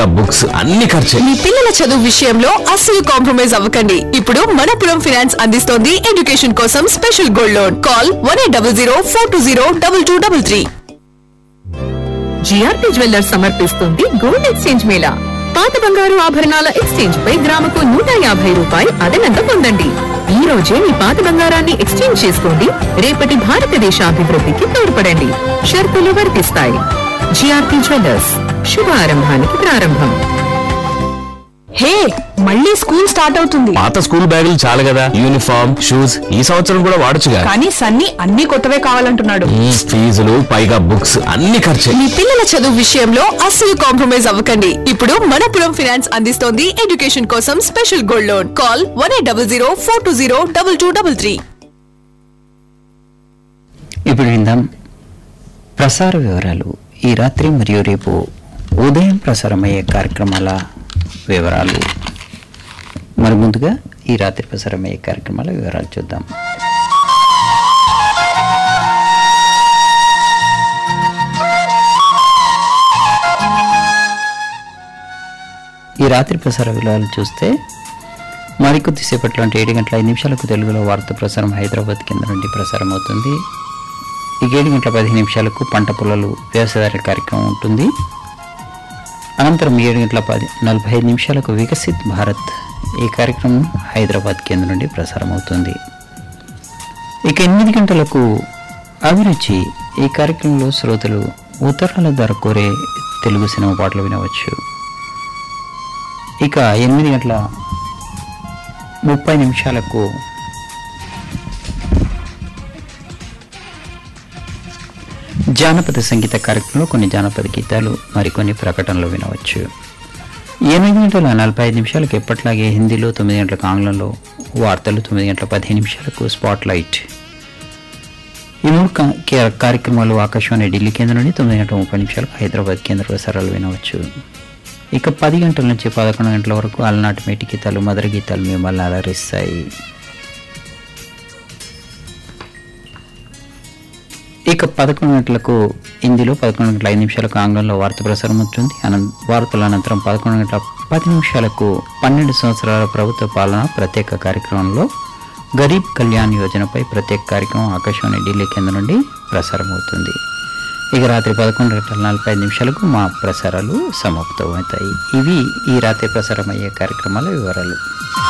పైగా బుక్స్ అన్ని ఖర్చే మీ పిల్లల చదువు విషయంలో అస్సలు కాంప్రమైజ్ అవ్వకండి ఇప్పుడు మనపురం ఫైనాన్స్ అందిస్తోంది ఎడ్యుకేషన్ కోసం special gold loan call one eight double zero four two zero double two double three GRP jewellers సమర్పిస్తుంది గోల్డ్ ఎక్స్చేంజ్ మేళా పాత బంగారు ఆభరణాల ఎక్స్చేంజ్ పై గ్రాముకు నూట యాభై రూపాయి అదనంగా పొందండి ఈ రోజే మీ పాత బంగారాన్ని ఎక్స్చేంజ్ చేసుకోండి రేపటి భారతదేశ అభివృద్ధికి తోడ్పడండి షరతులు వర్తిస్తాయి జిఆర్పి జ్యువెల్లర్స్ శుభారంభానికి ప్రారంభం హే మళ్ళీ స్కూల్ స్టార్ట్ అవుతుంది పాత స్కూల్ బ్యాగులు చాలు కదా యూనిఫామ్ షూస్ ఈ సంవత్సరం కూడా వాడొచ్చుగా కానీ సన్నీ అన్ని కొత్తవే కావాలంటున్నాడు ఈ ఫీజులు పైగా బుక్స్ అన్ని ఖర్చే మీ పిల్లల చదువు విషయంలో అస్సలు కాంప్రమైజ్ అవ్వకండి ఇప్పుడు మనపురం ఫైనాన్స్ అందిస్తోంది ఎడ్యుకేషన్ కోసం special gold loan call one eight double zero four two zero double two double three ఇప్పుడు విందాం ప్రసార వివరాలు ఈ రాత్రి మరియు రేపు ఉదయం ప్రసారమయ్యే కార్యక్రమాల వివరాలు మరి ముందుగా ఈ రాత్రి ప్రసారమయ్యే కార్యక్రమాల వివరాలు చూద్దాం ఈ రాత్రి ప్రసార వివరాలు చూస్తే మరికొద్దిసేపట్లో అంటే ఏడు గంటల ఐదు నిమిషాలకు తెలుగులో వార్త ప్రసారం హైదరాబాద్ కింద నుండి ప్రసారం అవుతుంది ఈ ఏడు గంటల పదిహేను నిమిషాలకు పంట పొలాలు వ్యవసాయ కార్యక్రమం ఉంటుంది అనంతరం ఏడు గంటల పది నలభై ఐదు నిమిషాలకు వికసిత్ భారత్ ఈ కార్యక్రమం హైదరాబాద్ కేంద్రం నుండి ప్రసారం అవుతుంది ఇక ఎనిమిది గంటలకు అభిరుచి ఈ కార్యక్రమంలో శ్రోతలు ఉత్తరాల ద్వారా కోరే తెలుగు సినిమా పాటలు వినవచ్చు ఇక ఎనిమిది గంటల ముప్పై నిమిషాలకు జానపద సంగీత కార్యక్రమంలో కొన్ని జానపద గీతాలు మరికొన్ని ప్రకటనలు వినవచ్చు ఎనిమిది గంటల నలభై ఐదు నిమిషాలకు ఎప్పట్లాగే హిందీలో తొమ్మిది గంటలకు ఆంగ్లంలో వార్తలు తొమ్మిది గంటల పదిహేను నిమిషాలకు స్పాట్ లైట్ ఈ మూడు కా- కే- కార్యక్రమాలు ఆకాశవాణి ఢిల్లీ కేంద్రం నుండి తొమ్మిది గంటల ముప్పై నిమిషాలకు హైదరాబాద్ కేంద్ర ప్రసారాలు వినవచ్చు ఇక పది గంటల నుంచి పదకొండు గంటల వరకు అలనాటి మేటి గీతాలు మదర గీతాలు మిమ్మల్ని అలరిస్తాయి ఇక పదకొండు గంటలకు హిందీలో పదకొండు గంటల ఐదు నిమిషాలకు ఆంగ్లంలో వార్త ప్రసారం అవుతుంది అనం వార్తల అనంతరం పదకొండు గంటల పది నిమిషాలకు పన్నెండు సంవత్సరాల ప్రభుత్వ పాలన ప్రత్యేక కార్యక్రమంలో గరీబ్ కళ్యాణ్ యోజనపై ప్రత్యేక కార్యక్రమం ఆకాశవాణి ఢిల్లీ కేంద్రం నుండి ప్రసారం అవుతుంది ఇక రాత్రి పదకొండు గంటల నలభై ఐదు నిమిషాలకు మా ప్రసారాలు సమాప్తమవుతాయి ఇవి ఈ రాత్రి ప్రసారం అయ్యే కార్యక్రమాల వివరాలు